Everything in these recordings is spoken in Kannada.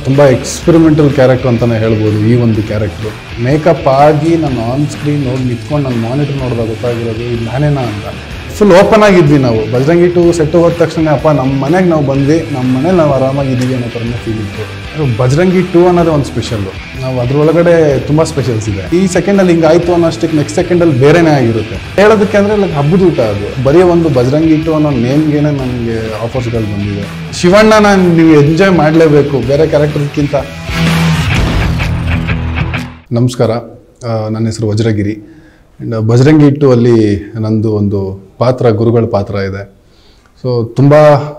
ತುಂಬ ಎಕ್ಸ್ಪೆರಿಮೆಂಟಲ್ ಕ್ಯಾರೆಕ್ಟರ್ ಅಂತಲೇ ಹೇಳ್ಬೋದು ಈ ಒಂದು ಕ್ಯಾರೆಕ್ಟ್ರು ಮೇಕಪ್ ಆಗಿ ನಾನು ಆನ್ ಸ್ಕ್ರೀನ್ ನೋಡಿ ನಿಂತ್ಕೊಂಡು ನಾನು ಮಾನಿಟರ್ ನೋಡಿದಾಗ ಗೊತ್ತಾಗಿರೋದು ಇದು ನಾನೇನಾ ಅಂತ ಫುಲ್ ಓಪನ್ ಆಗಿದ್ವಿ ನಾವು ಬಜರಂಗಿ ಟು ಸೆಟ್ ಹೋದ ತಕ್ಷಣ ಅಪ್ಪ ನಮ್ಮ ಮನೆಗೆ ನಾವು ಬಂದು ನಮ್ಮ ಮನೇಲಿ ನಾವು ಆರಾಮಾಗಿದ್ದೀವಿ ಅನ್ನೋ ಥರನೇ ಫೀಲ್ ಇತ್ತು ಅದು ಬಜರಂಗಿ ಟು ಅನ್ನೋದೇ ಒಂದು ಸ್ಪೆಷಲ್ಲು ನಾವು ಅದ್ರೊಳಗಡೆ ತುಂಬ ಸ್ಪೆಷಲ್ಸ್ ಇದೆ ಈ ಸೆಕೆಂಡಲ್ಲಿ ಹಿಂಗೆ ಆಯಿತು ಅನ್ನೋಷ್ಟಕ್ಕೆ ನೆಕ್ಸ್ಟ್ ಸೆಕೆಂಡಲ್ಲಿ ಬೇರೆನೇ ಆಗಿರುತ್ತೆ ಹೇಳೋದಕ್ಕೆ ಅಂದರೆ ಲೈಕ್ ಹಬ್ಬದ ಊಟ ಅದು ಬರೀ ಒಂದು ಬಜರಂಗಿ ಟು ಅನ್ನೋ ನೇಮ್ಗೇನೆ ನನಗೆ ಆಫರ್ಸ್ಗಳು ಬಂದಿದೆ ಶಿವಣ್ಣ ನಾನು ನೀವು ಎಂಜಾಯ್ ಮಾಡಲೇಬೇಕು ಬೇರೆ ಕ್ಯಾರೆಕ್ಟರ್ಗಿಂತ ನಮಸ್ಕಾರ ಆ, ನನ್ನ ಹೆಸರು ವಜ್ರಗಿರಿ ಆ್ಯಂಡ್ ಬಜರಂಗಿ ಇಟ್ಟು ಅಲ್ಲಿ ನಂದು ಒಂದು ಪಾತ್ರ ಗುರುಗಳ ಪಾತ್ರ ಇದೆ ಸೊ ತುಂಬ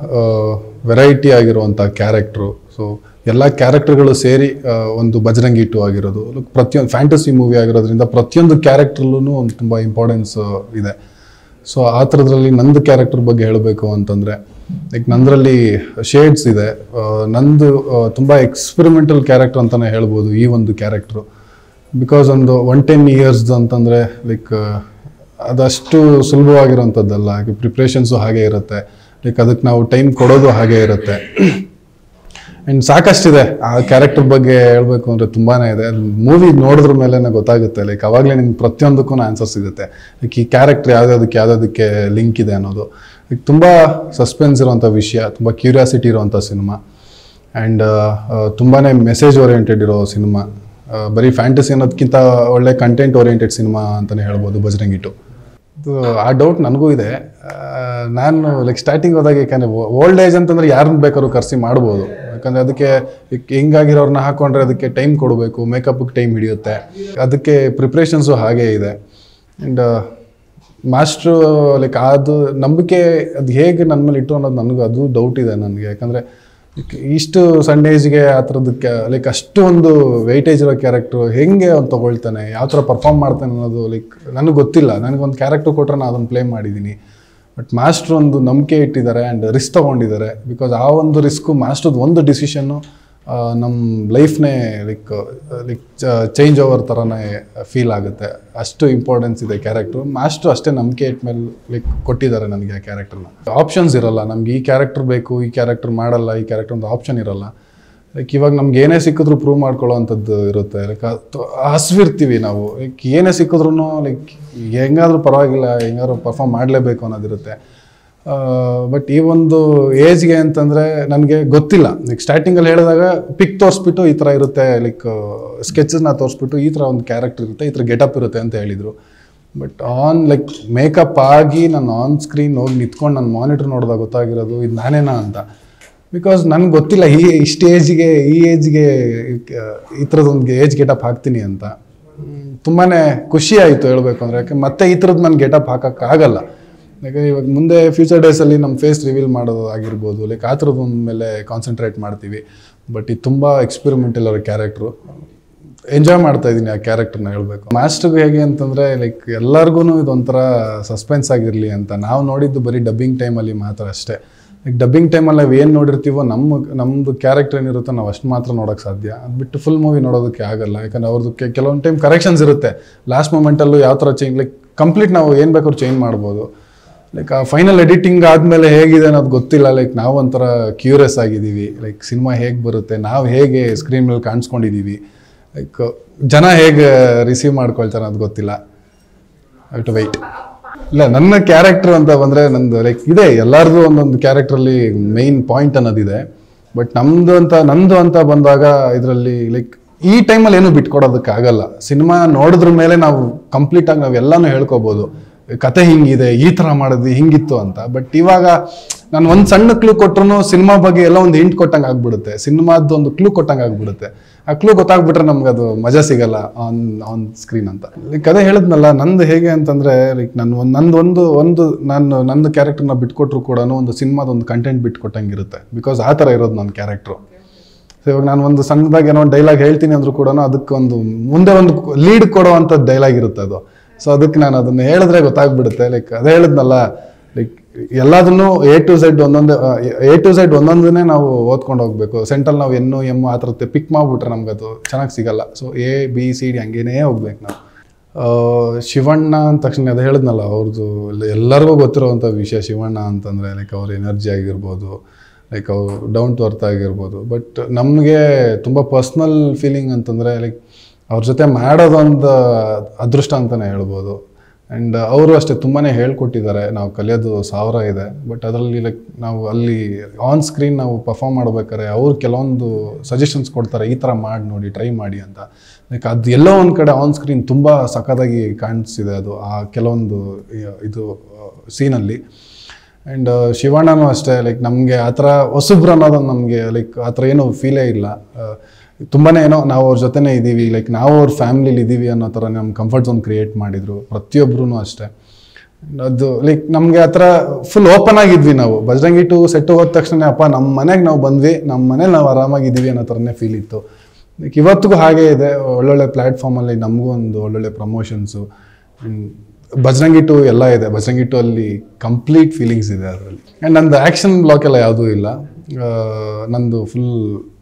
ವೆರೈಟಿ ಆಗಿರುವಂಥ ಕ್ಯಾರೆಕ್ಟ್ರು ಸೊ ಎಲ್ಲ ಕ್ಯಾರೆಕ್ಟರ್ಗಳು ಸೇರಿ ಆ, ಒಂದು ಬಜರಂಗಿ ಇಟ್ಟು ಆಗಿರೋದು ಪ್ರತಿಯೊಂದು ಫ್ಯಾಂಟಸಿ ಮೂವಿ ಆಗಿರೋದ್ರಿಂದ ಪ್ರತಿಯೊಂದು ಕ್ಯಾರೆಕ್ಟ್ರಲ್ಲೂ ಒಂದು ತುಂಬ ಇಂಪಾರ್ಟೆನ್ಸ್ ಇದೆ ಸೊ ಆ ಥರದ್ರಲ್ಲಿ ನಂದು ಕ್ಯಾರೆಕ್ಟರ್ ಬಗ್ಗೆ ಹೇಳಬೇಕು ಅಂತಂದರೆ ಲೈಕ್ ನಂದರಲ್ಲಿ ಶೇಡ್ಸ್ ಇದೆ ಆ, ನಂದು ತುಂಬ ಎಕ್ಸ್ಪೆರಿಮೆಂಟಲ್ ಕ್ಯಾರೆಕ್ಟರ್ ಅಂತಲೇ ಹೇಳ್ಬೋದು ಈ ಒಂದು ಕ್ಯಾರೆಕ್ಟ್ರು ಬಿಕಾಸ್ ಒಂದು ಒನ್ ಟೆನ್ ಇಯರ್ಸ್ ಅಂತಂದರೆ ಲೈಕ್ ಅದಷ್ಟು ಸುಲಭವಾಗಿರೋಂಥದ್ದಲ್ಲ ಪ್ರಿಪ್ರೇಷನ್ಸು ಹಾಗೆ ಇರುತ್ತೆ ಲೈಕ್ ಅದಕ್ಕೆ ನಾವು ಟೈಮ್ ಕೊಡೋದು ಹಾಗೆ ಇರುತ್ತೆ ಆ್ಯಂಡ್ ಸಾಕಷ್ಟಿದೆ ಆ ಕ್ಯಾರೆಕ್ಟರ್ ಬಗ್ಗೆ ಹೇಳಬೇಕು ಅಂದರೆ ತುಂಬಾ ಇದೆ ಮೂವಿ ನೋಡಿದ್ರ ಮೇಲೆ ಗೊತ್ತಾಗುತ್ತೆ ಲೈಕ್ ಅವಾಗಲೇ ನಿಮ್ಗೆ ಪ್ರತಿಯೊಂದಕ್ಕೂ ಆನ್ಸರ್ ಸಿಗುತ್ತೆ ಲೈಕ್ ಈ ಕ್ಯಾರೆಕ್ಟರ್ ಯಾವುದಕ್ಕೆ ಯಾವುದಕ್ಕೆ ಲಿಂಕ್ ಇದೆ ಅನ್ನೋದು ಲೈಕ್ ತುಂಬ ಸಸ್ಪೆನ್ಸ್ ಇರುವಂಥ ವಿಷಯ ತುಂಬ ಕ್ಯೂರಿಯಾಸಿಟಿ ಇರುವಂಥ ಸಿನಿಮಾ ಆ್ಯಂಡ್ ತುಂಬಾ ಮೆಸೇಜ್ ಓರಿಯೆಂಟೆಡ್ ಇರೋ ಸಿನಿಮಾ ಬರೀ ಫ್ಯಾಂಟಸಿ ಅನ್ನೋದಕ್ಕಿಂತ ಒಳ್ಳೆ ಕಂಟೆಂಟ್ ಓರಿಯೆಂಟೆಡ್ ಸಿನಿಮಾ ಅಂತಲೇ ಹೇಳ್ಬೋದು ಬಜರಂಗಿಟ್ಟು ಇದು ಆ ಡೌಟ್ ನನಗೂ ಇದೆ ಆ, ನಾನು ಲೈಕ್ ಸ್ಟಾರ್ಟಿಂಗ್ ಹೋದಾಗ ಯಾಕಂದರೆ ಓಲ್ಡ್ ಏಜ್ ಅಂತಂದ್ರೆ ಯಾರನ್ನ ಬೇಕಾದ್ರೂ ಕರೆಸಿ ಮಾಡ್ಬೋದು ಯಾಕಂದರೆ ಅದಕ್ಕೆ ಈಗ ಹಿಂಗಾಗಿರೋರ್ನ ಹಾಕೊಂಡ್ರೆ ಅದಕ್ಕೆ ಟೈಮ್ ಕೊಡಬೇಕು ಮೇಕಪ್ಗೆ ಟೈಮ್ ಹಿಡಿಯುತ್ತೆ ಅದಕ್ಕೆ ಪ್ರಿಪ್ರೇಷನ್ಸು ಹಾಗೇ ಇದೆ ಆ್ಯಂಡ್ ಮಾಸ್ಟ್ರು ಲೈಕ್ ಅದು ನಂಬಿಕೆ ಅದು ಹೇಗೆ ನನ್ನ ಮೇಲೆ ಇಟ್ಟು ಅನ್ನೋದು ನನಗೂ ಅದು ಡೌಟ್ ಇದೆ ನನಗೆ ಯಾಕಂದರೆ ಇಷ್ಟು ಸಣ್ಣ ಏಜ್ಗೆ ಆ ಥರದಕ್ಕೆ ಲೈಕ್ ಅಷ್ಟು ಒಂದು ವೆಯ್ಟೇಜ್ ಇರೋ ಕ್ಯಾರೆಕ್ಟ್ರು ಹೆಂಗೆ ಅವ್ನು ತೊಗೊಳ್ತಾನೆ ಯಾವ ಥರ ಪರ್ಫಾರ್ಮ್ ಮಾಡ್ತಾನೆ ಅನ್ನೋದು ಲೈಕ್ ನನಗೆ ಗೊತ್ತಿಲ್ಲ ನನಗೊಂದು ಕ್ಯಾರೆಕ್ಟರ್ ಕೊಟ್ಟರೆ ನಾನು ಅದನ್ನು ಪ್ಲೇ ಮಾಡಿದ್ದೀನಿ ಬಟ್ ಮಾಸ್ಟ್ರು ಒಂದು ನಂಬಿಕೆ ಇಟ್ಟಿದ್ದಾರೆ ಆ್ಯಂಡ್ ರಿಸ್ಕ್ ತೊಗೊಂಡಿದ್ದಾರೆ ಬಿಕಾಸ್ ಆ ಒಂದು ರಿಸ್ಕು ಮಾಸ್ಟ್ರದ್ದು ಒಂದು ಡಿಸಿಷನ್ನು ನಮ್ಮ ಲೈಫ್ನೇ ಲೈಕ್ ಲೈಕ್ ಚೇಂಜ್ ಓವರ್ ಥರನೇ ಫೀಲ್ ಆಗುತ್ತೆ ಅಷ್ಟು ಇಂಪಾರ್ಟೆನ್ಸ್ ಇದೆ ಕ್ಯಾರೆಕ್ಟ್ರು ಮಾಸ್ಟ್ರು ಅಷ್ಟೇ ನಂಬಿಕೆ ಇಟ್ಮೇಲೆ ಲೈಕ್ ಕೊಟ್ಟಿದ್ದಾರೆ ನನಗೆ ಆ ಕ್ಯಾರೆಕ್ಟರ್ನ ಆಪ್ಷನ್ಸ್ ಇರಲ್ಲ ನಮ್ಗೆ ಈ ಕ್ಯಾರೆಕ್ಟರ್ ಬೇಕು ಈ ಕ್ಯಾರೆಕ್ಟರ್ ಮಾಡಲ್ಲ ಈ ಕ್ಯಾರೆಕ್ಟರ್ ಒಂದು ಆಪ್ಷನ್ ಇರಲ್ಲ ಲೈಕ್ ಇವಾಗ ನಮ್ಗೆ ಏನೇ ಸಿಕ್ಕಿದ್ರು ಪ್ರೂವ್ ಮಾಡ್ಕೊಳ್ಳೋ ಅಂಥದ್ದು ಇರುತ್ತೆ ಲೈಕ್ ಹಸ್ವಿರ್ತೀವಿ ನಾವು ಲೈಕ್ ಏನೇ ಸಿಕ್ಕಿದ್ರು ಲೈಕ್ ಹೆಂಗಾದ್ರೂ ಪರವಾಗಿಲ್ಲ ಹೆಂಗಾದ್ರೂ ಪರ್ಫಾರ್ಮ್ ಮಾಡಲೇಬೇಕು ಅನ್ನೋದಿರುತ್ತೆ ಬಟ್ ಈ ಒಂದು ಏಜ್ಗೆ ಅಂತಂದರೆ ನನಗೆ ಗೊತ್ತಿಲ್ಲ ಲೈಕ್ ಸ್ಟಾರ್ಟಿಂಗಲ್ಲಿ ಹೇಳಿದಾಗ ಪಿಕ್ ತೋರಿಸ್ಬಿಟ್ಟು ಈ ಥರ ಇರುತ್ತೆ ಲೈಕ್ ಸ್ಕೆಚಸ್ನ ತೋರಿಸ್ಬಿಟ್ಟು ಈ ಥರ ಒಂದು ಕ್ಯಾರೆಕ್ಟರ್ ಇರುತ್ತೆ ಈ ಥರ ಗೆಟಪ್ ಇರುತ್ತೆ ಅಂತ ಹೇಳಿದರು ಬಟ್ ಆನ್ ಲೈಕ್ ಮೇಕಪ್ ಆಗಿ ನಾನು ಆನ್ ಸ್ಕ್ರೀನ್ ಹೋಗಿ ನಿಂತ್ಕೊಂಡು ನಾನು ಮಾನಿಟರ್ ನೋಡಿದಾಗ ಗೊತ್ತಾಗಿರೋದು ಇದು ನಾನೇನಾ ಅಂತ ಬಿಕಾಸ್ ನನಗೆ ಗೊತ್ತಿಲ್ಲ ಈ ಇಷ್ಟು ಏಜ್ಗೆ ಈ ಏಜ್ಗೆ ಈ ಥರದೊಂದು ಏಜ್ ಗೆಟಪ್ ಹಾಕ್ತೀನಿ ಅಂತ ತುಂಬಾ ಖುಷಿ ಆಯಿತು ಹೇಳಬೇಕು ಅಂದರೆ ಯಾಕೆ ಮತ್ತೆ ಈ ಥರದ್ದು ನಾನು ಗೆಟಪ್ ಹಾಕೋಕ್ಕಾಗಲ್ಲ ಯಾಕಂದರೆ ಇವಾಗ ಮುಂದೆ ಫ್ಯೂಚರ್ ಡೇಸಲ್ಲಿ ನಮ್ಮ ಫೇಸ್ ರಿವೀಲ್ ಮಾಡೋದು ಆಗಿರ್ಬೋದು ಲೈಕ್ ಆ ಥರದ್ದು ಮೇಲೆ ಕಾನ್ಸಂಟ್ರೇಟ್ ಮಾಡ್ತೀವಿ ಬಟ್ ಇದು ತುಂಬ ಎಕ್ಸ್ಪೆರಿಮೆಂಟಲ್ ಅವ್ರ ಕ್ಯಾರೆಕ್ಟ್ರು ಎಂಜಾಯ್ ಮಾಡ್ತಾ ಇದ್ದೀನಿ ಆ ಕ್ಯಾರೆಕ್ಟರ್ನ ಹೇಳ್ಬೇಕು ಮಾಸ್ಟರ್ಗೆ ಹೇಗೆ ಅಂತಂದರೆ ಲೈಕ್ ಎಲ್ಲರಿಗೂ ಇದೊಂಥರ ಸಸ್ಪೆನ್ಸ್ ಆಗಿರಲಿ ಅಂತ ನಾವು ನೋಡಿದ್ದು ಬರೀ ಡಬ್ಬಿಂಗ್ ಟೈಮಲ್ಲಿ ಮಾತ್ರ ಅಷ್ಟೇ ಲೈಕ್ ಡಬ್ಬಿಂಗ್ ಟೈಮಲ್ಲಿ ನಾವು ಏನು ನೋಡಿರ್ತೀವೋ ನಮ್ಮ ನಮ್ಮದು ಕ್ಯಾರೆಕ್ಟರ್ ಏನಿರುತ್ತೋ ನಾವು ಅಷ್ಟು ಮಾತ್ರ ನೋಡೋಕ್ಕೆ ಸಾಧ್ಯ ಅದು ಬಿಟ್ಟು ಫುಲ್ ಮೂವಿ ನೋಡೋದಕ್ಕೆ ಆಗಲ್ಲ ಯಾಕಂದ್ರೆ ಅವ್ರದ್ದು ಕೆ- ಕೆಲವೊಂದು ಟೈಮ್ ಕರೆಕ್ಷನ್ಸ್ ಇರುತ್ತೆ ಲಾಸ್ಟ್ ಮೂಮೆಂಟಲ್ಲೂ ಯಾವ ಥರ ಚೇಂಜ್ ಲೈಕ್ ಕಂಪ್ಲೀಟ್ ನಾವು ಏನು ಬೇಕಾದ್ರೂ ಚೇಂಜ್ ಮಾಡ್ಬೋದು ಲೈಕ್ ಆ ಫೈನಲ್ ಎಡಿಟಿಂಗ್ ಆದಮೇಲೆ ಹೇಗಿದೆ ಅನ್ನೋದು ಗೊತ್ತಿಲ್ಲ ಲೈಕ್ ನಾವು ಒಂಥರ ಕ್ಯೂರಿಯಸ್ ಆಗಿದ್ದೀವಿ ಲೈಕ್ ಸಿನಿಮಾ ಹೇಗೆ ಬರುತ್ತೆ ನಾವು ಹೇಗೆ ಸ್ಕ್ರೀನ್ ಮೇಲೆ ಕಾಣಿಸ್ಕೊಂಡಿದ್ದೀವಿ ಲೈಕ್ ಜನ ಹೇಗೆ ರಿಸೀವ್ ಮಾಡ್ಕೊಳ್ತಾರೆ ಅನ್ನೋದು ಗೊತ್ತಿಲ್ಲ ಐ ಟು ವೈಟ್ ಇಲ್ಲ ನನ್ನ ಕ್ಯಾರೆಕ್ಟರ್ ಅಂತ ಬಂದರೆ ನಂದು ಲೈಕ್ ಇದೆ ಎಲ್ಲರದು ಒಂದೊಂದು ಕ್ಯಾರೆಕ್ಟ್ರಲ್ಲಿ ಮೈನ್ ಪಾಯಿಂಟ್ ಅನ್ನೋದಿದೆ ಬಟ್ ನಮ್ಮದು ಅಂತ ನಂದು ಅಂತ ಬಂದಾಗ ಇದರಲ್ಲಿ ಲೈಕ್ ಈ ಟೈಮಲ್ಲಿ ಏನು ಬಿಟ್ಕೊಡೋದಕ್ಕಾಗಲ್ಲ ಸಿನಿಮಾ ನೋಡಿದ್ರ ಮೇಲೆ ನಾವು ಕಂಪ್ಲೀಟಾಗಿ ನಾವು ಎಲ್ಲನೂ ಹೇಳ್ಕೊಬೋದು ಕತೆ ಹಿಂಗಿದೆ ಈ ಥರ ಮಾಡಿದ್ವಿ ಹಿಂಗಿತ್ತು ಅಂತ ಬಟ್ ಇವಾಗ ನಾನು ಒಂದು ಸಣ್ಣ ಕ್ಲೂ ಕೊಟ್ರು ಸಿನಿಮಾ ಬಗ್ಗೆ ಎಲ್ಲ ಒಂದು ಹಿಂಟ್ ಕೊಟ್ಟಂಗೆ ಆಗ್ಬಿಡುತ್ತೆ ಸಿನಿಮಾದ್ದು ಒಂದು ಕ್ಲೂ ಕೊಟ್ಟಂಗೆ ಆಗ್ಬಿಡುತ್ತೆ ಆ ಕ್ಲೂ ಗೊತ್ತಾಗ್ಬಿಟ್ರೆ ನಮ್ಗೆ ಅದು ಮಜಾ ಸಿಗಲ್ಲ ಆನ್ ಆನ್ ಸ್ಕ್ರೀನ್ ಅಂತ ಲೈಕ್ ಅದೇ ಹೇಳಿದ್ನಲ್ಲ ನಂದು ಹೇಗೆ ಅಂತಂದ್ರೆ ಲೈಕ್ ನಾನು ಒಂದು ನಂದು ಒಂದು ಒಂದು ನಾನು ನಂದು ಕ್ಯಾರೆಕ್ಟರ್ನ ಬಿಟ್ಕೊಟ್ರು ಕೂಡ ಒಂದು ಸಿನಿಮಾದ ಒಂದು ಕಂಟೆಂಟ್ ಬಿಟ್ಕೊಟ್ಟಂಗಿರುತ್ತೆ ಬಿಕಾಸ್ ಆ ಥರ ಇರೋದು ನನ್ನ ಕ್ಯಾರೆಕ್ಟ್ರು ಸೊ ಇವಾಗ ನಾನು ಒಂದು ಸಣ್ಣದಾಗಿ ಏನೋ ಒಂದು ಡೈಲಾಗ್ ಹೇಳ್ತೀನಿ ಅಂದ್ರೂ ಕೂಡ ಅದಕ್ಕೆ ಒಂದು ಮುಂದೆ ಒಂದು ಲೀಡ್ ಕೊಡೋ ಡೈಲಾಗ್ ಇರುತ್ತೆ ಅದು ಸೊ ಅದಕ್ಕೆ ನಾನು ಅದನ್ನು ಹೇಳಿದ್ರೆ ಗೊತ್ತಾಗ್ಬಿಡುತ್ತೆ ಲೈಕ್ ಅದೇ ಹೇಳಿದ್ನಲ್ಲ ಲೈಕ್ ಎಲ್ಲದನ್ನು ಎ ಟು ಝೆಡ್ ಒಂದೊಂದೇ ಎ ಟು ಝೆಡ್ ಒಂದೊಂದನ್ನೇ ನಾವು ಓದ್ಕೊಂಡು ಹೋಗ್ಬೇಕು ಸೆಂಟ್ರಲ್ ನಾವು ಎನ್ನು ಎಮ್ಮು ಆ ಥರದ್ದು ಪಿಕ್ ಮಾಡಿಬಿಟ್ರೆ ನಮ್ಗೆ ಅದು ಚೆನ್ನಾಗಿ ಸಿಗಲ್ಲ so A B C D ಹಂಗೇನೇ ಹೋಗ್ಬೇಕು ನಾವು ಆ, ಶಿವಣ್ಣ ಅಂದ ತಕ್ಷಣ ಅದು ಹೇಳಿದ್ನಲ್ಲ ಅವ್ರದ್ದು ಎಲ್ಲರಿಗೂ ಗೊತ್ತಿರೋವಂಥ ವಿಷಯ ಶಿವಣ್ಣ ಅಂತಂದರೆ ಲೈಕ್ ಅವ್ರ ಎನರ್ಜಿ ಆಗಿರ್ಬೋದು ಲೈಕ್ ಅವು ಡೌನ್ ಟು ಅರ್ತ್ ಆಗಿರ್ಬೋದು ಬಟ್ ನಮಗೆ ತುಂಬ ಪರ್ಸ್ನಲ್ ಫೀಲಿಂಗ್ ಅಂತಂದರೆ ಲೈಕ್ ಅವ್ರ ಜೊತೆ ಮಾಡೋದೊಂದು ಅದೃಷ್ಟ ಅಂತಲೇ ಹೇಳ್ಬೋದು ಆ್ಯಂಡ್ ಅವರು ಅಷ್ಟೇ ತುಂಬಾ ಹೇಳ್ಕೊಟ್ಟಿದ್ದಾರೆ ನಾವು ಕಲಿಯೋದು ಸಾವಿರ ಇದೆ ಬಟ್ ಅದರಲ್ಲಿ ಲೈಕ್ ನಾವು ಅಲ್ಲಿ ಆನ್ ಸ್ಕ್ರೀನ್ ನಾವು ಪರ್ಫಾರ್ಮ್ ಮಾಡ್ಬೇಕಾದ್ರೆ ಅವ್ರು ಕೆಲವೊಂದು ಸಜೆಷನ್ಸ್ ಕೊಡ್ತಾರೆ ಈ ಥರ ಮಾಡಿ ನೋಡಿ ಟ್ರೈ ಮಾಡಿ ಅಂತ ಲೈಕ್ ಅದು ಎಲ್ಲೋ ಒಂದು ಕಡೆ ಆನ್ ಸ್ಕ್ರೀನ್ ತುಂಬ ಸಖತ್ತಾಗಿ ಕಾಣಿಸ್ತಿದೆ ಅದು ಆ ಕೆಲವೊಂದು ಇ- ಇದು ಸೀನಲ್ಲಿ ಆ್ಯಂಡ್ ಶಿವಣ್ಣನೂ ಅಷ್ಟೇ ಲೈಕ್ ನಮಗೆ ಆ ಥರ ಹೊಸಬ್ರು ಅನ್ನೋದು ನಮಗೆ ಲೈಕ್ ಆ ಥರ ಏನೂ ಫೀಲೇ ಇಲ್ಲ ತುಂಬಾ ಏನೋ ನಾವು ಅವ್ರ ಜೊತೆನೇ ಇದ್ದೀವಿ ಲೈಕ್ ನಾವು ಅವ್ರ ಫ್ಯಾಮ್ಲಿಲಿ ಇದ್ದೀವಿ ಅನ್ನೋ ಥರ ನಮ್ಮ ಕಂಫರ್ಟ್ ಝೋನ್ ಕ್ರಿಯೇಟ್ ಮಾಡಿದರು ಪ್ರತಿಯೊಬ್ಬರೂ ಅಷ್ಟೇ ಅದು ಲೈಕ್ ನಮಗೆ ಆ ಥರ ಫುಲ್ ಓಪನ್ ಆಗಿದ್ವಿ ನಾವು ಬಜರಂಗಿ ಟು ಸೆಟ್ ಹೋದ ತಕ್ಷಣ ಅಪ್ಪ ನಮ್ಮ ಮನೆಗೆ ನಾವು ಬಂದ್ವಿ ನಮ್ಮ ಮನೇಲಿ ನಾವು ಆರಾಮಾಗಿದ್ದೀವಿ ಅನ್ನೋ ಥರನೇ ಫೀಲ್ ಇತ್ತು ಲೈಕ್ ಇವತ್ತಿಗೂ ಹಾಗೇ ಇದೆ ಒಳ್ಳೊಳ್ಳೆ ಪ್ಲ್ಯಾಟ್ಫಾರ್ಮಲ್ಲಿ ನಮಗೂ ಒಂದು ಒಳ್ಳೊಳ್ಳೆ ಪ್ರಮೋಷನ್ಸು ಬಜರಂಗಿ ಟು ಎಲ್ಲ ಇದೆ ಬಜರಂಗಿ ಟು ಅಲ್ಲಿ ಕಂಪ್ಲೀಟ್ ಫೀಲಿಂಗ್ಸ್ ಇದೆ ಅದರಲ್ಲಿ ಆ್ಯಂಡ್ ನಂದು ಆ್ಯಕ್ಷನ್ ಬ್ಲಾಕ್ ಎಲ್ಲ ಯಾವುದೂ ಇಲ್ಲ ಆ, ನಂದು ಫುಲ್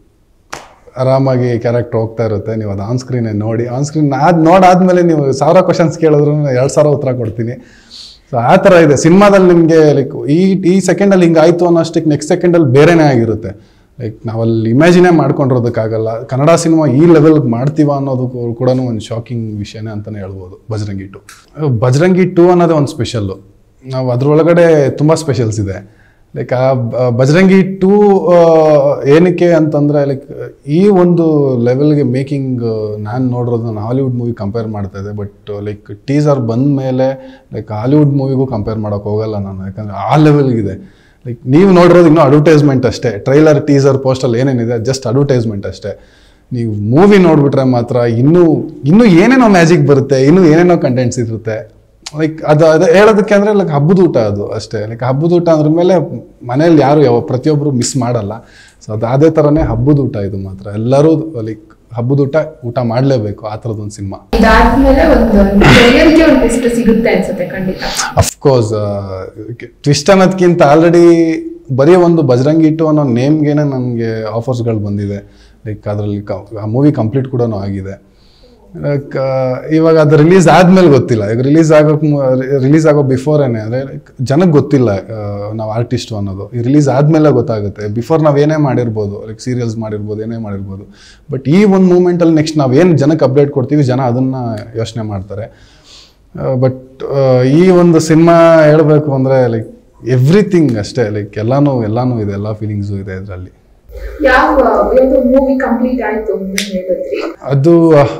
ಆರಾಮಾಗಿ ಕ್ಯಾರೆಕ್ಟರ್ ಹೋಗ್ತಾ ಇರುತ್ತೆ ನೀವು ಅದು ಆನ್ ಸ್ಕ್ರೀನೇ ನೋಡಿ ಆನ್ ಸ್ಕ್ರೀನ್ ಅದು ನೋಡಾದ್ಮೇಲೆ ನೀವು ಸಾವಿರ ಕ್ವಶನ್ಸ್ ಕೇಳಿದ್ರು ಎರಡು ಸಾವಿರ ಉತ್ತರ ಕೊಡ್ತೀನಿ ಸೊ ಆ ಥರ ಇದೆ ಸಿನಿಮಾದಲ್ಲಿ ನಿಮಗೆ ಲೈಕ್ ಈ ಈ ಸೆಕೆಂಡಲ್ಲಿ ಹಿಂಗೆ ಆಯಿತು ಅನ್ನೋಷ್ಟಕ್ಕೆ ನೆಕ್ಸ್ಟ್ ಸೆಕೆಂಡಲ್ಲಿ ಬೇರೆನೇ ಆಗಿರುತ್ತೆ ಲೈಕ್ ನಾವಲ್ಲಿ ಇಮ್ಯಾಜಿನೇ ಮಾಡ್ಕೊಂಡಿರೋದಕ್ಕಾಗಲ್ಲ ಕನ್ನಡ ಸಿನಿಮಾ ಈ ಲೆವೆಲ್ಗೆ ಮಾಡ್ತೀವ ಅನ್ನೋದು ಕೂಡ ಒಂದು ಶಾಕಿಂಗ್ ವಿಷಯನೇ ಅಂತಲೇ ಹೇಳ್ಬೋದು ಬಜರಂಗಿ ಟು ಬಜರಂಗಿ ಟು ಅನ್ನೋದೇ ಒಂದು ಸ್ಪೆಷಲ್ಲು ನಾವು ಅದ್ರೊಳಗಡೆ ತುಂಬ ಸ್ಪೆಷಲ್ಸ್ ಇದೆ ಲೈಕ್ ಆ ಬ- ಬಜರಂಗಿ ಟೂ ಏನಕ್ಕೆ ಅಂತಂದರೆ ಲೈಕ್ ಈ ಒಂದು ಲೆವೆಲ್ಗೆ ಮೇಕಿಂಗ್ ನಾನು ನೋಡಿರೋದು ನಾನು ಹಾಲಿವುಡ್ ಮೂವಿ ಕಂಪೇರ್ ಮಾಡ್ತಾ ಇದ್ದೆ ಬಟ್ ಲೈಕ್ ಟೀಸರ್ ಬಂದ ಮೇಲೆ ಲೈಕ್ ಹಾಲಿವುಡ್ ಮೂವಿಗೂ ಕಂಪೇರ್ ಮಾಡೋಕೆ ಹೋಗಲ್ಲ ನಾನು ಯಾಕಂದರೆ ಆ ಲೆವೆಲ್ಗಿದೆ ಲೈಕ್ ನೀವು ನೋಡಿರೋದು ಇನ್ನೂ ಅಡ್ವರ್ಟೈಸ್ಮೆಂಟ್ ಅಷ್ಟೇ ಟ್ರೈಲರ್ ಟೀಸರ್ ಪೋಸ್ಟಲ್ಲಿ ಏನೇನಿದೆ ಜಸ್ಟ್ ಅಡ್ವರ್ಟೈಸ್ಮೆಂಟ್ ಅಷ್ಟೇ ನೀವು ಮೂವಿ ನೋಡಿಬಿಟ್ರೆ ಮಾತ್ರ ಇನ್ನೂ ಇನ್ನೂ ಏನೇನೋ ಮ್ಯಾಜಿಕ್ ಬರುತ್ತೆ ಇನ್ನೂ ಏನೇನೋ ಕಂಟೆಂಟ್ಸ್ ಇರುತ್ತೆ ಲೈಕ್ ಅದು ಅದು ಹೇಳೋದಕ್ಕೆ ಅಂದರೆ ಲೈಕ್ ಹಬ್ಬದ ಊಟ ಅದು ಅಷ್ಟೇ ಲೈಕ್ ಹಬ್ಬದ ಊಟ ಅದ್ರ ಮೇಲೆ ಮನೇಲಿ ಯಾರು ಯಾವ ಪ್ರತಿಯೊಬ್ಬರು ಮಿಸ್ ಮಾಡಲ್ಲ ಸೊ ಅದು ಅದೇ ಥರನೇ ಹಬ್ಬದ ಊಟ ಇದು ಮಾತ್ರ ಎಲ್ಲರೂ ಲೈಕ್ ಹಬ್ಬದ ಊಟ ಊಟ ಮಾಡಲೇಬೇಕು ಆ ಥರದೊಂದು ಸಿನಿಮಾ ಇದಾದ್ಮೇಲೆ ಒಂದು ಗೆಳೆಯರಿಗೆ ಒಂದು ಟ್ವಿಸ್ಟ್ ಸಿಗುತ್ತೆ ಅನ್ಸುತ್ತೆ ಖಂಡಿತ ಅಫ್ಕೋರ್ಸ್ ಟ್ವಿಸ್ಟ್ ಅನ್ನೋದಕ್ಕಿಂತ ಆಲ್ರೆಡಿ ಬರೀ ಒಂದು ಬಜರಂಗಿ ಟು ಅನ್ನೋ ನೇಮ್ಗೇನೆ ನನಗೆ ಆಫರ್ಸ್ಗಳು ಬಂದಿದೆ ಲೈಕ್ ಅದರಲ್ಲಿ ಆ ಮೂವಿ ಕಂಪ್ಲೀಟ್ ಕೂಡ ಆಗಿದೆ ಲೈಕ್ ಇವಾಗ ಅದು ರಿಲೀಸ್ ಆದ್ಮೇಲೆ ಗೊತ್ತಿಲ್ಲ ಈಗ ರಿಲೀಸ್ ಆಗೋಕೆ ರಿಲೀಸ್ ಆಗೋ ಬಿಫೋರೇನೆ ಅಂದರೆ ಲೈಕ್ ಜನಕ್ಕೆ ಗೊತ್ತಿಲ್ಲ ನಾವು ಆರ್ಟಿಸ್ಟು ಅನ್ನೋದು ಈ ರಿಲೀಸ್ ಆದಮೇಲೆ ಗೊತ್ತಾಗುತ್ತೆ ಬಿಫೋರ್ ನಾವು ಏನೇ ಮಾಡಿರ್ಬೋದು ಲೈಕ್ ಸೀರಿಯಲ್ಸ್ ಮಾಡಿರ್ಬೋದು ಏನೇ ಮಾಡಿರ್ಬೋದು ಬಟ್ ಈ ಒಂದು ಮೂಮೆಂಟಲ್ಲಿ ನೆಕ್ಸ್ಟ್ ನಾವು ಏನು ಜನಕ್ಕೆ ಅಪ್ಡೇಟ್ ಕೊಡ್ತೀವಿ ಜನ ಅದನ್ನು ಯೋಚನೆ ಮಾಡ್ತಾರೆ ಬಟ್ ಈ ಒಂದು ಸಿನಿಮಾ ಹೇಳಬೇಕು ಅಂದರೆ ಲೈಕ್ ಎವ್ರಿಥಿಂಗ್ ಅಷ್ಟೇ ಲೈಕ್ ಎಲ್ಲಾನು ಎಲ್ಲಾನು ಇದೆ ಎಲ್ಲ ಫೀಲಿಂಗ್ಸು ಇದೆ ಇದರಲ್ಲಿ ಯಾವ ಯಾವ್ದು ಮೂವಿ ಕಂಪ್ಲೀಟ್ ಆಯ್ತು ಅಂತ ಹೇಳಿದ್ರಿ ಅದು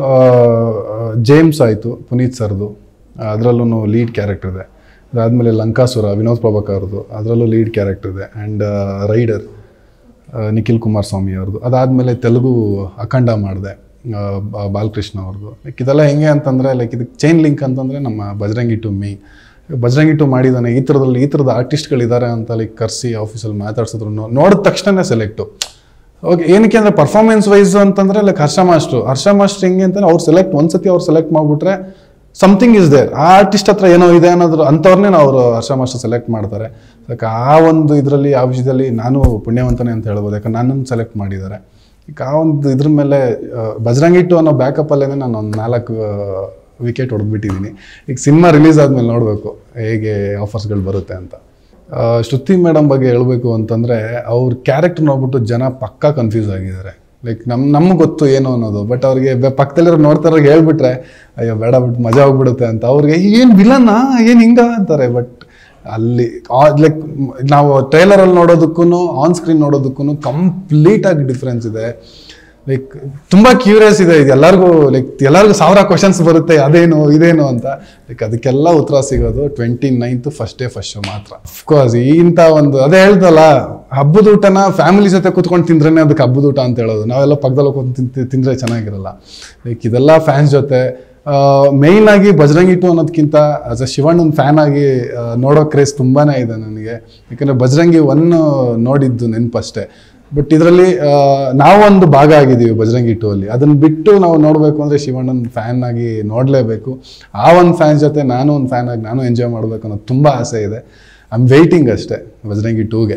ಜೇಮ್ಸ್ ಆಯಿತು ಪುನೀತ್ ಸರ್ದು ಅದರಲ್ಲೂ ಲೀಡ್ ಕ್ಯಾರೆಕ್ಟರ್ ಇದೆ ಅದಾದಮೇಲೆ ಲಂಕಾಸುರ ವಿನೋದ್ ಪ್ರಭಾಕರ್ ಅವ್ರದ್ದು ಅದರಲ್ಲೂ ಲೀಡ್ ಕ್ಯಾರೆಕ್ಟರ್ ಇದೆ ಆ್ಯಂಡ್ ರೈಡರ್ ನಿಖಿಲ್ ಕುಮಾರಸ್ವಾಮಿ ಅವ್ರದ್ದು ಅದಾದಮೇಲೆ ತೆಲುಗು ಅಖಂಡ ಮಾಡಿದೆ ಬಾಲಕೃಷ್ಣ ಅವ್ರದ್ದು ಲೈಕ್ ಇದೆಲ್ಲ ಹೆಂಗೆ ಅಂತಂದರೆ ಲೈಕ್ ಇದಕ್ಕೆ ಚೈನ್ ಲಿಂಕ್ ಅಂತಂದರೆ ನಮ್ಮ ಬಜರಂಗಿ ಟು ಮೀ ಬಜರಂಗಿ ಟು ಮಾಡಿದ್ದಾನೆ ಈ ಥರದಲ್ಲಿ ಈ ಥರದ ಆರ್ಟಿಸ್ಟ್ಗಳಿದ್ದಾರೆ ಅಂತ ಲೈಕ್ ಕರೆಸಿ ಆಫೀಸಲ್ಲಿ ಮಾತಾಡ್ಸಿದ್ರು ನೋಡಿದ ತಕ್ಷಣ ಸೆಲೆಕ್ಟು ಓಕೆ ಏನಕ್ಕೆ ಅಂದರೆ ಪರ್ಫಾರ್ಮೆನ್ಸ್ ವೈಸ್ ಅಂತಂದರೆ like Harsha master Harsha master ಹೆಂಗೆ ಅಂತಂದ್ರೆ ಅವ್ರು ಸೆಲೆಕ್ಟ್ ಒಂದ್ಸತಿ ಅವ್ರು ಸೆಲೆಕ್ಟ್ ಮಾಡಿಬಿಟ್ರೆ ಸಮಥಿಂಗ್ ಇಸ್ ದೇರ್ ಆ ಆರ್ಟಿಸ್ಟ್ ಹತ್ರ ಏನೋ ಇದೆ ಅನ್ನೋದ್ರ ಅಂಥವ್ರನ್ನೇ ಅವರು ಹರ್ಷ ಮಾಸ್ಟರ್ ಸೆಲೆಕ್ಟ್ ಮಾಡ್ತಾರೆ ಲೈಕ್ ಆ ಒಂದು ಇದರಲ್ಲಿ ಆ ವಿಷಯದಲ್ಲಿ ನಾನು ಪುಣ್ಯವಂತನೇ ಅಂತ ಹೇಳ್ಬೋದು ಯಾಕಂದ್ರೆ ನನ್ನನ್ನು ಸೆಲೆಕ್ಟ್ ಮಾಡಿದ್ದಾರೆ ಈಗ ಆ ಒಂದು ಇದ್ರ ಮೇಲೆ ಆ, ಬಜರಂಗಿ ಟು ಅನ್ನೋ ಬ್ಯಾಕಪ್ಪಲ್ಲೇ ನಾನು ಒಂದು ನಾಲ್ಕು ವಿಕೆಟ್ ಹೊಡೆದ್ಬಿಟ್ಟಿದ್ದೀನಿ ಈಗ ಸಿನಿಮಾ ರಿಲೀಸ್ ಆದಮೇಲೆ ನೋಡಬೇಕು ಹೇಗೆ ಆಫರ್ಸ್ಗಳು ಬರುತ್ತೆ ಅಂತ ಆ, ಶ್ರುತಿ ಮೇಡಮ್ ಬಗ್ಗೆ ಹೇಳಬೇಕು ಅಂತಂದರೆ ಅವ್ರ ಕ್ಯಾರೆಕ್ಟರ್ ನೋಡ್ಬಿಟ್ಟು ಜನ ಪಕ್ಕಾ ಕನ್ಫ್ಯೂಸ್ ಆಗಿದ್ದಾರೆ ಲೈಕ್ ನಮ್ಮ ನಮ್ಗೆ ಗೊತ್ತು ಏನು ಅನ್ನೋದು ಬಟ್ ಅವ್ರಿಗೆ ಬೆ- ಪಕ್ಕದಲ್ಲಿರೋ ನೋಡ್ತಾರೋರ್ಗೆ ಹೇಳ್ಬಿಟ್ರೆ ಅಯ್ಯೋ ಬೇಡ ಬಿಟ್ಟು ಮಜಾ ಹೋಗ್ಬಿಡುತ್ತೆ ಅಂತ ಅವ್ರಿಗೆ ಏನು ವಿಲನ್ನ ಏನು ಹಿಂಗ ಅಂತಾರೆ ಬಟ್ ಅಲ್ಲಿ ಲೈಕ್ ನಾವು ಟ್ರೈಲರಲ್ಲಿ ನೋಡೋದಕ್ಕೂ ಆನ್ ಸ್ಕ್ರೀನ್ ನೋಡೋದಕ್ಕೂ ಕಂಪ್ಲೀಟಾಗಿ ಡಿಫ್ರೆನ್ಸ್ ಇದೆ ಲೈಕ್ ತುಂಬ ಕ್ಯೂರಿಯಸ್ ಇದೆ ಇದು ಎಲ್ಲರಿಗೂ ಲೈಕ್ ಎಲ್ಲರಿಗೂ ಸಾವಿರ ಕ್ವಶನ್ಸ್ ಬರುತ್ತೆ ಅದೇನು ಇದೇನು ಅಂತ ಲೈಕ್ ಅದಕ್ಕೆಲ್ಲ ಉತ್ತರ ಸಿಗೋದು twenty ninth first day first show ಮಾತ್ರ ಅಫ್ಕೋರ್ಸ್ ಇಂಥ ಒಂದು ಅದೇ ಹೇಳ್ದಲ್ಲ ಹಬ್ಬದ ಊಟನ ಫ್ಯಾಮಿಲಿ ಜೊತೆ ಕೂತ್ಕೊಂಡು ತಿಂದ್ರೇನೆ ಅದಕ್ಕೆ ಹಬ್ಬದ ಊಟ ಅಂತ ಹೇಳೋದು ನಾವೆಲ್ಲ ಪಕ್ಕದಲ್ಲಿ ಕೂತ್ ತಿಂತ ತಿಂದರೆ ಚೆನ್ನಾಗಿರಲ್ಲ ಲೈಕ್ ಇದೆಲ್ಲ ಫ್ಯಾನ್ಸ್ ಜೊತೆ ಮೇಯ್ನ್ ಆಗಿ ಬಜರಂಗಿ ಟು ಅನ್ನೋದಕ್ಕಿಂತ ಆಸ್ ಅ ಶಿವಣ್ಣನ ಫ್ಯಾನ್ ಆಗಿ ಆ, ನೋಡೋ ಕ್ರೇಸ್ ತುಂಬಾನೇ ಇದೆ ನನಗೆ ಯಾಕಂದ್ರೆ ಬಜರಂಗಿ ಒನ್ ನೋಡಿದ್ದು ನೆನಪಷ್ಟೇ ಬಟ್ ಇದರಲ್ಲಿ ನಾವೊಂದು ಭಾಗ ಆಗಿದ್ದೀವಿ ಬಜರಂಗಿ ಟು ಅಲ್ಲಿ ಅದನ್ನ ಬಿಟ್ಟು ನಾವು ನೋಡಬೇಕು ಅಂದರೆ ಶಿವಣ್ಣನ ಫ್ಯಾನ್ ಆಗಿ ನೋಡಲೇಬೇಕು ಆ ಒಂದು ಫ್ಯಾನ್ಸ್ ಜೊತೆ ನಾನು ಒಂದು ಫ್ಯಾನ್ ಆಗಿ ನಾನು ಎಂಜಾಯ್ ಮಾಡಬೇಕು ಅನ್ನೋದು ತುಂಬ ಆಸೆ ಇದೆ ಐ ಆಮ್ ವೆಯ್ಟಿಂಗ್ ಅಷ್ಟೇ ಬಜರಂಗಿ ಟೂಗೆ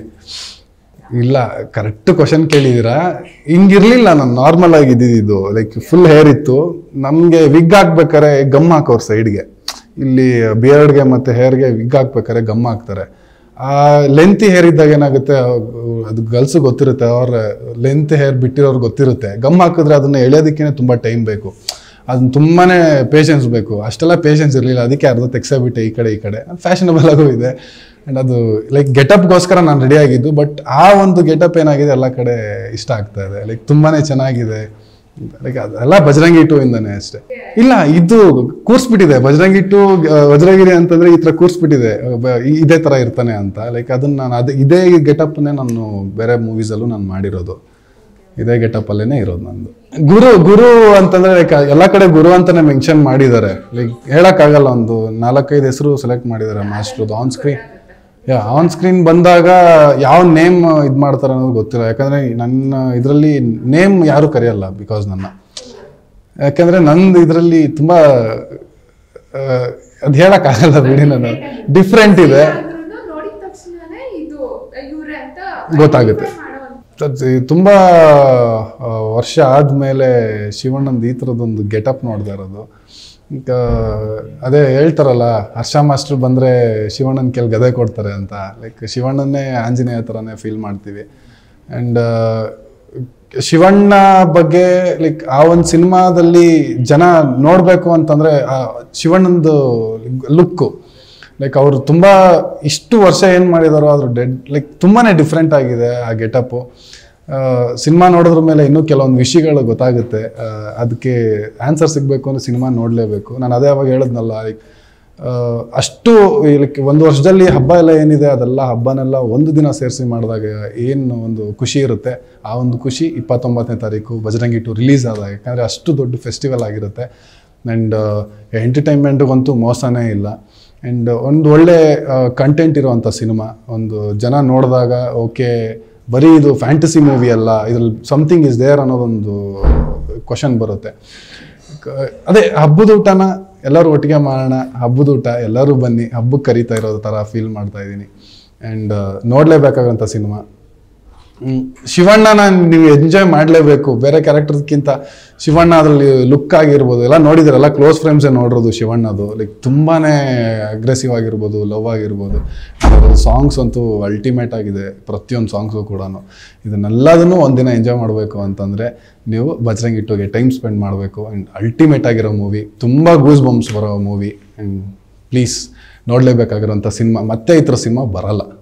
ಇಲ್ಲ ಕರೆಕ್ಟ್ ಕ್ವಶನ್ ಕೇಳಿದ್ದೀರಾ ಹಿಂಗಿರ್ಲಿಲ್ಲ ನಾನು ನಾರ್ಮಲ್ ಆಗಿ ಇದ್ದಿದ್ದು ಲೈಕ್ ಫುಲ್ ಹೇರ್ ಇತ್ತು ನಮಗೆ ವಿಗ್ ಹಾಕ್ಬೇಕಾರೆ ಗಮ್ ಹಾಕೋರು ಸೈಡ್ಗೆ ಇಲ್ಲಿ ಬಿಯರ್ಡ್ಗೆ ಮತ್ತು ಹೇರ್ಗೆ ವಿಗ್ ಹಾಕ್ಬೇಕಾರೆ ಗಮ್ ಹಾಕ್ತಾರೆ ಆ ಲೆಂತಿ ಹೇರ್ ಇದ್ದಾಗ ಏನಾಗುತ್ತೆ ಆ, ಅದು ಗರ್ಲ್ಸ್ ಗೊತ್ತಿರುತ್ತೆ ಅವ್ರ ಲೆಂತ್ ಹೇರ್ ಬಿಟ್ಟಿರೋರು ಗೊತ್ತಿರುತ್ತೆ ಗಮ್ ಹಾಕಿದ್ರೆ ಅದನ್ನ ಎಳೆಯೋದಕ್ಕೇ ತುಂಬ ಟೈಮ್ ಬೇಕು ಅದನ್ನ ತುಂಬಾನೇ ಪೇಷನ್ಸ್ ಬೇಕು ಅಷ್ಟೆಲ್ಲ ಪೇಷನ್ಸ್ ಇರಲಿಲ್ಲ ಅದಕ್ಕೆ ಅರ್ಧ ತೆಗ್ಸಬಿಟ್ಟೆ ಈ ಕಡೆ ಈ ಕಡೆ ಫ್ಯಾಷನಬಲ್ ಆಗು ಇದೆ ಆ್ಯಂಡ್ ಅದು ಲೈಕ್ ಗೆಟಪ್ಗೋಸ್ಕರ ನಾನು ರೆಡಿ ಆಗಿದ್ದು ಬಟ್ ಆ ಒಂದು ಗೆಟಪ್ ಏನಾಗಿದೆ ಎಲ್ಲ ಕಡೆ ಇಷ್ಟ ಆಗ್ತಾ ಇದೆ ಲೈಕ್ ತುಂಬಾನೇ ಚೆನ್ನಾಗಿದೆ ಲೈಕ್ ಅದೆಲ್ಲ ಬಜರಂಗಿ ಟೂ ಇಂದಾನೆ ಅಷ್ಟೇ ಇಲ್ಲ ಇದು ಕೂರ್ಸ್ಬಿಟ್ಟಿದೆ ಬಜರಂಗಿ ಟು ವಜ್ರಗಿರಿ ಅಂತಂದ್ರೆ ಈ ತರ ಕೂರ್ಸ್ಬಿಟ್ಟಿದೆ ಬ- ಇ- ಇದೇ ತರ ಇರ್ತಾನೆ ಅಂತ ಲೈಕ್ ಅದನ್ನ ನಾನು ಅದೇ ಇದೇ ಗೆಟಪ್ನೇ ನಾನು ಬೇರೆ ಮೂವೀಸಲ್ಲೂ ನಾನು ಮಾಡಿರೋದು ಇದೇ ಗೆಟಪ್ ಅಲ್ಲೇನೆ ಇರೋದು ನಂದು ಗುರು ಗುರು ಅಂತಂದ್ರೆ ಲೈಕ್ ಎಲ್ಲ ಕಡೆ ಗುರು ಅಂತಾನೆ ಮೆನ್ಷನ್ ಮಾಡಿದ್ದಾರೆ ಲೈಕ್ ಹೇಳಕ್ಕಾಗಲ್ಲ ಒಂದು ನಾಲ್ಕೈದು ಹೆಸರು ಸೆಲೆಕ್ಟ್ ಮಾಡಿದ್ದಾರೆ ಮಾಸ್ಟ್ರದು on screen yeah on screen ಬಂದಾಗ ಯಾವ ನೇಮ್ ಇದು ಮಾಡ್ತಾರೆ ಅನ್ನೋದು ಗೊತ್ತಿಲ್ಲ ಯಾಕಂದ್ರೆ ನನ್ನ ಇದರಲ್ಲಿ ನೇಮ್ ಯಾರು ಕರೆಯಲ್ಲ ಬಿಕಾಸ್ ನನ್ನ ಯಾಕಂದ್ರೆ ನಂದು ಇದರಲ್ಲಿ ತುಂಬಾ ಅದು ಹೇಳಕ್ಕಾಗಲ್ಲ ಬಿಡಿ ನಾನು ಡಿಫ್ರೆಂಟ್ ಇದೆ ಆದ್ರೂನು ನೋಡಿದ ತಕ್ಷಣನೇ ಇದು ಇವ್ರೆ ಅಂತ ಗೊತ್ತಾಗುತ್ತೆ. ಮಾಡುವಂತ ಅದ್ ತುಂಬಾ ಆ, ವರ್ಷ ಆದ್ಮೇಲೆ ಶಿವಣ್ಣಂದು ಈ ಥರದೊಂದು ಗೆಟಪ್ ನೋಡ್ತಾ ಇರೋದು ಈಗ ಅದೇ ಹೇಳ್ತಾರಲ್ಲ ಹರ್ಷ ಮಾಸ್ಟರ್ ಬಂದ್ರೆ ಶಿವಣ್ಣನ ಕೆಲ್ ಗದೆ ಕೊಡ್ತಾರೆ ಅಂತ ಲೈಕ್ ಶಿವಣ್ಣನ್ನೇ ಆಂಜನೇಯ ಥರನೇ ಫೀಲ್ ಮಾಡ್ತೀವಿ ಆ್ಯಂಡ್ ಶಿವಣ್ಣ ಬಗ್ಗೆ ಲೈಕ್ ಆ ಒಂದು ಸಿನಿಮಾದಲ್ಲಿ ಜನ ನೋಡಬೇಕು ಅಂತಂದ್ರೆ ಆ ಶಿವಣ್ಣಂದು ಲುಕ್ಕು ಲೈಕ್ ಅವರು ತುಂಬ ಇಷ್ಟು ವರ್ಷ ಏನು ಮಾಡಿದಾರೋ ಅದ್ರ ಡೆಡ್ ಲೈಕ್ ತುಂಬಾನೇ ಡಿಫ್ರೆಂಟ್ ಆಗಿದೆ ಆ ಗೆಟಪ್ಪು ಸಿನಿಮಾ ನೋಡೋದ್ರ ಮೇಲೆ ಇನ್ನೂ ಕೆಲವೊಂದು ವಿಷಯಗಳು ಗೊತ್ತಾಗುತ್ತೆ ಆ, ಅದಕ್ಕೆ ಆನ್ಸರ್ ಸಿಗಬೇಕು ಅಂದ್ರೆ ಸಿನಿಮಾ ನೋಡಲೇಬೇಕು ನಾನು ಅದೇ ಅವಾಗ ಹೇಳಿದ್ನಲ್ಲ ಲೈಕ್ ಅಷ್ಟು ಲೈಕ್ ಒಂದು ವರ್ಷದಲ್ಲಿ ಹಬ್ಬ ಎಲ್ಲ ಏನಿದೆ ಅದೆಲ್ಲ ಹಬ್ಬನೆಲ್ಲ ಒಂದು ದಿನ ಸೇರಿಸಿ ಮಾಡಿದಾಗ ಏನು ಒಂದು ಖುಷಿ ಇರುತ್ತೆ ಆ ಒಂದು ಖುಷಿ ಇಪ್ಪತ್ತೊಂಬತ್ತನೇ ತಾರೀಕು ಬಜರಂಗಿ ಟು ರಿಲೀಸ್ ಆದಾಗ ಯಾಕಂದರೆ ಅಷ್ಟು ದೊಡ್ಡ ಫೆಸ್ಟಿವಲ್ ಆಗಿರುತ್ತೆ ಆ್ಯಂಡ್ ಎಂಟರ್ಟೈನ್ಮೆಂಟ್ಗಂತೂ ಮೋಸನೇ ಇಲ್ಲ ಆ್ಯಂಡ್ ಒಂದು ಒಳ್ಳೆ ಕಂಟೆಂಟ್ ಇರುವಂಥ ಸಿನಿಮಾ ಒಂದು ಜನ ನೋಡಿದಾಗ ಓಕೆ ಬರೀ ಇದು ಫ್ಯಾಂಟಸಿ ಮೂವಿ ಅಲ್ಲ ಇದ್ರಲ್ಲಿ ಸಮಥಿಂಗ್ ಇಸ್ ದೇರ್ ಅನ್ನೋದೊಂದು ಕ್ವಶನ್ ಬರುತ್ತೆ ಕ- ಅದೇ ಹಬ್ಬದ ಊಟನ ಎಲ್ಲರೂ ಒಟ್ಟಿಗೆ ಮಾಡೋಣ ಹಬ್ಬದ ಊಟ ಎಲ್ಲರೂ ಬನ್ನಿ ಹಬ್ಬಕ್ಕೆ ಕರೀತಾ ಇರೋ ಥರ ಫೀಲ್ ಮಾಡ್ತಾ ಇದ್ದೀನಿ ಆ್ಯಂಡ್ ನೋಡಲೇಬೇಕಾಗಂಥ ಸಿನಿಮಾ ಹ್ಮ್. ಶಿವಣ್ಣನ ನೀವು ಎಂಜಾಯ್ ಮಾಡಲೇಬೇಕು ಬೇರೆ ಕ್ಯಾರೆಕ್ಟರ್ಸ್ಗಿಂತ ಶಿವಣ್ಣ ಅದರಲ್ಲಿ ಲುಕ್ ಆಗಿರ್ಬೋದು ಎಲ್ಲ ನೋಡಿದ್ರಲ್ಲ ಕ್ಲೋಸ್ ಫ್ರೇಮ್ಸೇ ನೋಡಿರೋದು ಶಿವಣ್ಣದು ಲೈಕ್ ತುಂಬಾನೇ ಅಗ್ರೆಸಿವ್ ಆಗಿರ್ಬೋದು ಲವ್ ಆಗಿರ್ಬೋದು ಸಾಂಗ್ಸ್ ಅಂತೂ ಅಲ್ಟಿಮೇಟ್ ಆಗಿದೆ ಪ್ರತಿಯೊಂದು ಸಾಂಗ್ಸು ಕೂಡ ಇದನ್ನೆಲ್ಲದನ್ನು ಒಂದಿನ ಎಂಜಾಯ್ ಮಾಡಬೇಕು ಅಂತಂದರೆ ನೀವು ಬಜರಂಗಿ ಟುಗೆ ಟೈಮ್ ಸ್ಪೆಂಡ್ ಮಾಡಬೇಕು ಆ್ಯಂಡ್ ಅಲ್ಟಿಮೇಟ್ ಆಗಿರೋ ಮೂವಿ ತುಂಬ ಗೂಸ್ ಬಂಪ್ಸ್ ಬರೋ ಮೂವಿ ಆ್ಯಂಡ್ ಪ್ಲೀಸ್ ನೋಡಲೇಬೇಕಾಗಿರೋಂಥ ಸಿನಿಮಾ ಮತ್ತೆ ಈ ಥರ ಸಿನಿಮಾ ಬರಲ್ಲ